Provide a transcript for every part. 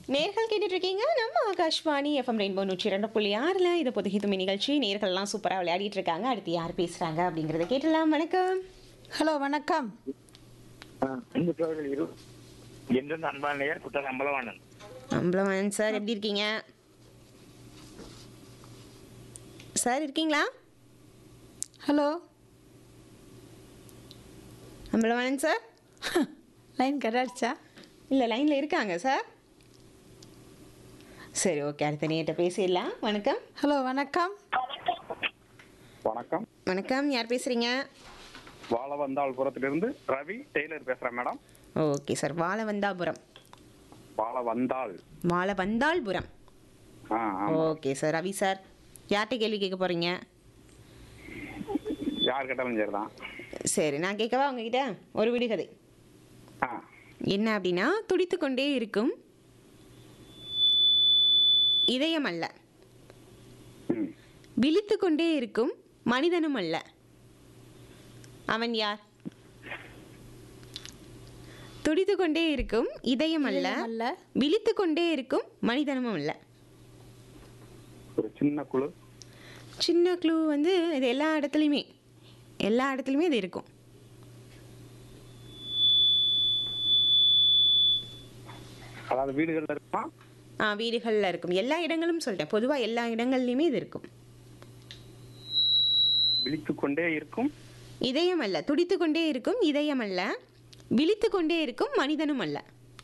நேர்கள் கேட்டுட்டு இருக்கீங்க நம்ம ஆகாஷ்வாணி எஃப்எம் ரெயின்போ நூற்றி ரெண்டு புள்ளி ஆறில் இது புதுகிதுமி நிகழ்ச்சி நேர்கள்லாம் சூப்பராக விளையாடிட்டு இருக்காங்க அடுத்து யார் பேசுகிறாங்க அப்படிங்கிறத கேட்டலாம் வணக்கம் ஹலோ வணக்கம் அன்பு தோழர்கள் இரு என்றும் அன்பான நேயர் குற்ற அம்பலவாணன் அம்பலவன் சார் எப்படி இருக்கீங்க சார் இருக்கீங்களா ஹலோ அம்பலவன் சார் லைன் கரெக்டா இல்லை லைனில் இருக்காங்க சார் சரி ஓகே அடுத்த நேர்கிட்ட பேசிடலாம் வணக்கம் ஹலோ வணக்கம் வணக்கம் வணக்கம் யார் பேசுகிறீங்க வாழவந்தாள்புரத்திலிருந்து ரவி டெய்லர் பேசுறேன் madam okay sir Vazhavandhapuram Vazhavandhal Vazhavandhalpuram ஆ ஆமா. ஓகே சார் ரவி சார் யார்கிட்ட கேள்வி கேட்க போகிறீங்க யார் கேட்டாலும் சரிதான் சரி நான் கேட்கவா உங்ககிட்ட ஒரு விடுகதை ஆ என்ன அப்படின்னா துடித்து கொண்டே இருக்கும் இதயம் அல்ல ம் விழித்து கொண்டே இருக்கும் மனிதனும் அல்ல அவன் யார் துடித்து கொண்டே இருக்கும் இதயம் அல்ல இதயம் அல்ல. விழித்து கொண்டே இருக்கும் மனிதனும் அல்ல ஒரு சின்ன குழு சின்ன க்ளூ வந்து இது எல்லா இடத்துலையுமே எல்லா இடத்துலையுமே இது இருக்கும் அதாவது வீடுகள்ல இருக்குமா ஆ வீடுகளில் இருக்கும் எல்லா இடங்களும் சொல்லிட்டேன் பொதுவாக எல்லா இடங்கள்லையுமே இது இருக்கும் விழித்து கொண்டே இருக்கும் இதயம் அல்ல துடித்து கொண்டே இருக்கும் இதயம் அல்ல விழித்து கொண்டே இருக்கும் மனிதனும் அல்ல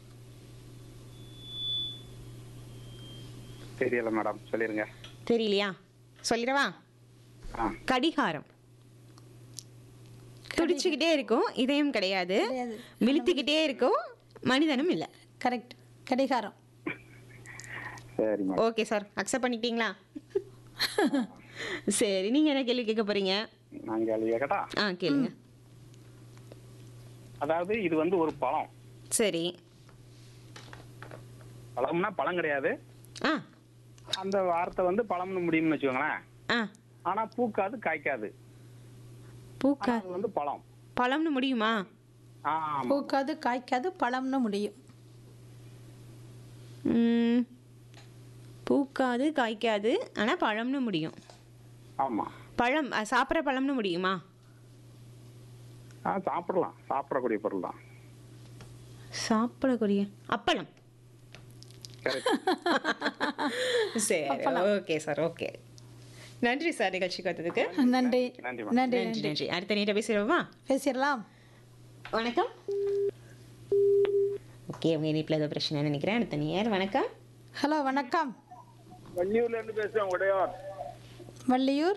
தெரியல மேடம் சொல்லிருங்க தெரியலையா சொல்லிடவா ஆ கடிகாரம் துடிச்சுக்கிட்டே இருக்கும் இதயம் கிடையாது கிடையாது. விழித்துக்கிட்டே இருக்கும் மனிதனும் இல்லை கரெக்ட் கடிகாரம் சரி மேடம் ஓகே சார் அக்செப்ட் பண்ணிக்கிட்டீங்களா சரி நீங்கள் என்ன கேள்வி கேட்க போகிறீங்க நான் கேள்வி கேட்டா ஆ கேளுங்க அதாவது இது வந்து ஒரு பழம் சரி பழம்னா பழம் கிடையாது ஆ அந்த வார்த்தை வந்து பழம்னு முடியும்னு வச்சுக்கோங்களேன் ஆ ஆனா பூக்காது காய்க்காது பூக்கா ஆனா அது வந்து பழம் பழம்னு முடியுமா ஆமா பூக்காது காய்க்காது பழம்னு முடியும் ம், பூக்காது காய்க்காது ஆனால் பழம்னு முடியும் ஆமா பழம் அ, சாப்பிட்ற பழம்னு முடியுமா ஆ சாப்பிடலாம் சாப்பிடக்கூடிய பொருள் தான் சாப்பிடக்கூடிய அப்பளம் கரெக்ட் சரி ஓகே சார் ஓகே நன்றி சார் நிகழ்ச்சிக்கு வந்ததுக்கு நன்றி நன்றி நன்றி நன்றி நன்றி நன்றி அடுத்த நீட்ட பேசிடுவோமா பேசிடலாம் வணக்கம் ஓகே உங்கள் இணைப்பில் ஏதோ பிரச்சனை நினைக்கிறேன் அடுத்த நேர் வணக்கம் ஹலோ வணக்கம் வள்ளியூர்ல இருந்து பேசுறேன் உடையார் வள்ளியூர்